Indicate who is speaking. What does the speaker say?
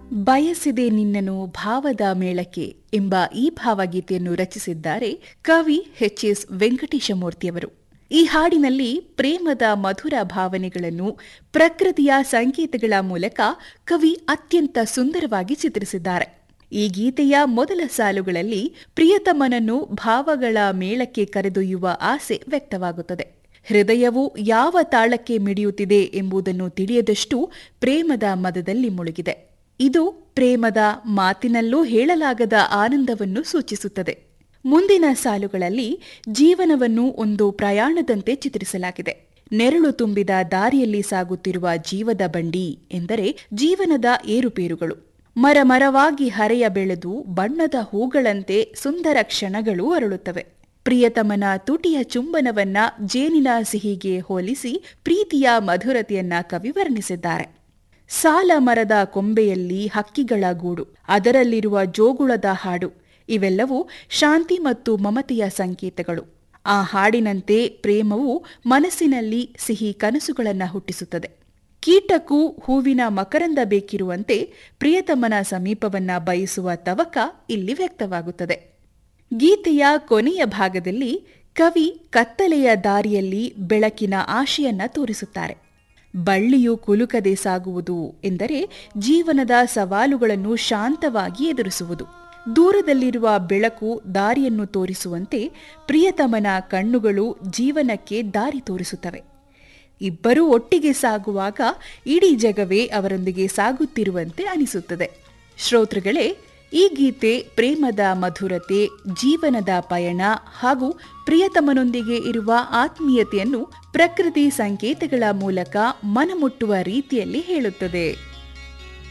Speaker 1: ಬಯಸಿದೆ ನಿನ್ನನು ಭಾವದ ಮೇಳಕ್ಕೆ ಎಂಬ ಈ ಭಾವಗೀತೆಯನ್ನು ರಚಿಸಿದ್ದಾರೆ ಕವಿ ಎಚ್ ಎಸ್ ವೆಂಕಟೇಶಮೂರ್ತಿಯವರು ಈ ಹಾಡಿನಲ್ಲಿ ಪ್ರೇಮದ ಮಧುರ ಭಾವನೆಗಳನ್ನು ಪ್ರಕೃತಿಯ ಸಂಕೇತಗಳ ಮೂಲಕ ಕವಿ ಅತ್ಯಂತ ಸುಂದರವಾಗಿ ಚಿತ್ರಿಸಿದ್ದಾರೆ ಈ ಗೀತೆಯ ಮೊದಲ ಸಾಲುಗಳಲ್ಲಿ ಪ್ರಿಯತಮನನ್ನು ಭಾವಗಳ ಮೇಳಕ್ಕೆ ಕರೆದೊಯ್ಯುವ ಆಸೆ ವ್ಯಕ್ತವಾಗುತ್ತದೆ ಹೃದಯವು ಯಾವ ತಾಳಕ್ಕೆ ಮಿಡಿಯುತ್ತಿದೆ ಎಂಬುದನ್ನು ತಿಳಿಯದಷ್ಟು ಪ್ರೇಮದ ಮದದಲ್ಲಿ ಮುಳುಗಿದೆ ಇದು ಪ್ರೇಮದ ಮಾತಿನಲ್ಲೂ ಹೇಳಲಾಗದ ಆನಂದವನ್ನು ಸೂಚಿಸುತ್ತದೆ ಮುಂದಿನ ಸಾಲುಗಳಲ್ಲಿ ಜೀವನವನ್ನು ಒಂದು ಪ್ರಯಾಣದಂತೆ ಚಿತ್ರಿಸಲಾಗಿದೆ ನೆರಳು ತುಂಬಿದ ದಾರಿಯಲ್ಲಿ ಸಾಗುತ್ತಿರುವ ಜೀವದ ಬಂಡಿ ಎಂದರೆ ಜೀವನದ ಏರುಪೇರುಗಳು ಮರ ಮರವಾಗಿ ಹರೆಯ ಬೆಳೆದು ಬಣ್ಣದ ಹೂಗಳಂತೆ ಸುಂದರ ಕ್ಷಣಗಳು ಅರಳುತ್ತವೆ ಪ್ರಿಯತಮನ ತುಟಿಯ ಚುಂಬನವನ್ನ ಜೇನಿನ ಸಿಹಿಗೆ ಹೋಲಿಸಿ ಪ್ರೀತಿಯ ಮಧುರತೆಯನ್ನ ಕವಿ ವರ್ಣಿಸಿದ್ದಾರೆ ಸಾಲ ಮರದ ಕೊಂಬೆಯಲ್ಲಿ ಹಕ್ಕಿಗಳ ಗೂಡು ಅದರಲ್ಲಿರುವ ಜೋಗುಳದ ಹಾಡು ಇವೆಲ್ಲವೂ ಶಾಂತಿ ಮತ್ತು ಮಮತೆಯ ಸಂಕೇತಗಳು ಆ ಹಾಡಿನಂತೆ ಪ್ರೇಮವು ಮನಸ್ಸಿನಲ್ಲಿ ಸಿಹಿ ಕನಸುಗಳನ್ನು ಹುಟ್ಟಿಸುತ್ತದೆ ಕೀಟಕ್ಕೂ ಹೂವಿನ ಮಕರಂದ ಬೇಕಿರುವಂತೆ ಪ್ರಿಯತಮನ ಸಮೀಪವನ್ನ ಬಯಸುವ ತವಕ ಇಲ್ಲಿ ವ್ಯಕ್ತವಾಗುತ್ತದೆ ಗೀತೆಯ ಕೊನೆಯ ಭಾಗದಲ್ಲಿ ಕವಿ ಕತ್ತಲೆಯ ದಾರಿಯಲ್ಲಿ ಬೆಳಕಿನ ಆಶೆಯನ್ನ ತೋರಿಸುತ್ತಾರೆ ಬಳ್ಳಿಯು ಕುಲುಕದೆ ಸಾಗುವುದು ಎಂದರೆ ಜೀವನದ ಸವಾಲುಗಳನ್ನು ಶಾಂತವಾಗಿ ಎದುರಿಸುವುದು ದೂರದಲ್ಲಿರುವ ಬೆಳಕು ದಾರಿಯನ್ನು ತೋರಿಸುವಂತೆ ಪ್ರಿಯತಮನ ಕಣ್ಣುಗಳು ಜೀವನಕ್ಕೆ ದಾರಿ ತೋರಿಸುತ್ತವೆ ಇಬ್ಬರೂ ಒಟ್ಟಿಗೆ ಸಾಗುವಾಗ ಇಡೀ ಜಗವೇ ಅವರೊಂದಿಗೆ ಸಾಗುತ್ತಿರುವಂತೆ ಅನಿಸುತ್ತದೆ ಶ್ರೋತೃಗಳೇ ಈ ಗೀತೆ ಪ್ರೇಮದ ಮಧುರತೆ ಜೀವನದ ಪಯಣ ಹಾಗೂ ಪ್ರಿಯತಮನೊಂದಿಗೆ ಇರುವ ಆತ್ಮೀಯತೆಯನ್ನು ಪ್ರಕೃತಿ ಸಂಕೇತಗಳ ಮೂಲಕ ಮನಮುಟ್ಟುವ ರೀತಿಯಲ್ಲಿ ಹೇಳುತ್ತದೆ